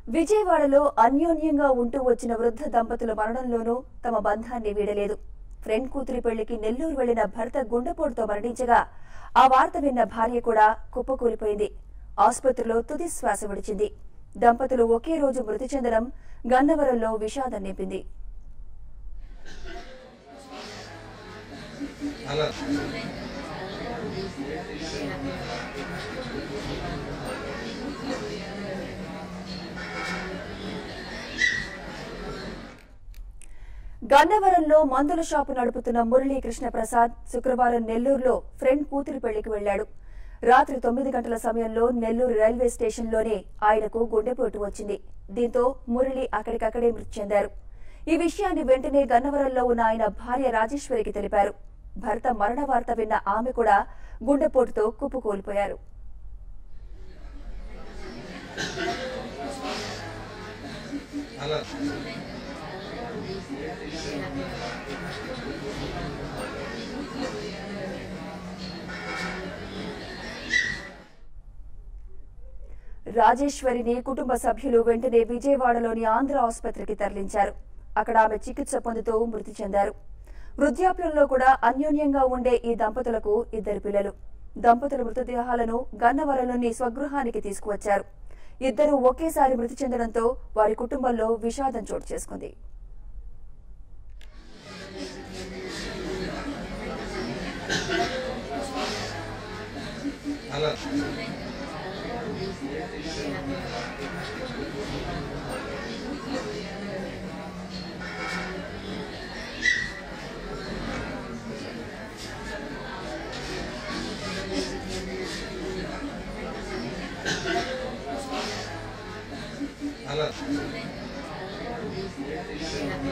విజయవాడలో అన్యోన్యంగా ఉంటూ వచ్చిన వృద్ధ దంపతుల మరణంలోనూ తమ బంధాన్ని వీడలేదు ఫ్రెండ్ కూతురి పెళ్లికి నెల్లూరు వెళ్లిన భర్త గుండెపోటుతో మరణించగా ఆ వార్త విన్న భార్య కూడా కుప్పకూలిపోయింది ఆసుపత్రిలో తుది శ్వాస విడిచింది దంపతులు ఒకే రోజు మృతి చెందడం గన్నవరంలో విషాదం నింపింది అలా గన్నవరంలో మందుల షాపు నడుపుతున్న మురళీకృష్ణ ప్రసాద్ శుక్రవారం నెల్లూరులో ఫ్రెండ్ కూతురి పెళ్లికి వెళ్లాడు రాత్రి తొమ్మిది గంటల సమయంలో నెల్లూరు రైల్వే స్టేషన్లోనే ఆయనకు గుండెపోటు వచ్చింది దీంతో మురళి అక్కడికక్కడే మృతి చెందారు ఈ విషయాన్ని వెంటనే గన్నవరంలో ఉన్న ఆయన భార్య రాజేశ్వరికి తెలిపారు భర్త మరణ వార్త విన్న ఆమె కూడా గుండెపోటుతో కుప్పకూలిపోయారు అలా రాజేశ్వరిని కుటుంబ సభ్యులు వెంటనే విజయవాడలోని ఆంధ్ర ఆసుపత్రికి తరలించారు అక్కడ ఆమె చికిత్స పొందుతూ మృతి చెందారు వృద్ధాప్యంలో కూడా అన్యోన్యంగా ఉండే ఈ దంపతులకు ఇద్దరు పిల్లలు దంపతుల మృతదేహాలను గన్నవరంలోని స్వగృహానికి తీసుకువచ్చారు ఇద్దరు ఒకేసారి మృతి చెందడంతో వారి కుటుంబంలో విషాదం చోటు చేసుకుంది అలా అలా